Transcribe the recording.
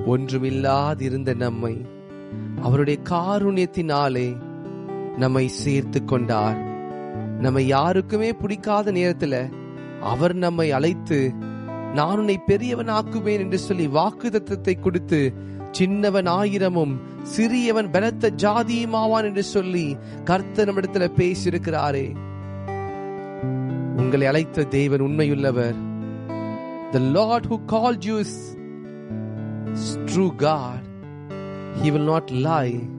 ஒன்றுமில்லாதிருந்த நம்மை அவருடைய காருண்யத்தினாலே நம்மை சேர்த்து கொண்டார் நம்மை யாருக்குமே பிடிக்காத நேரத்துல அவர் நம்மை அழைத்து நான் உன்னை பெரியவன் ஆக்குவேன் என்று சொல்லி வாக்குத்தத்தத்தை கொடுத்து சின்னவன் ஆயிரமும் சிறியவன் பலத்த ஜாதியுமாவான் என்று சொல்லி கர்த்தர் நம்மிடத்துல பேசியிருக்கிறாரே உங்களை அழைத்த தேவன் உண்மையுள்ளவர் The Lord who called you is true God. He will not lie.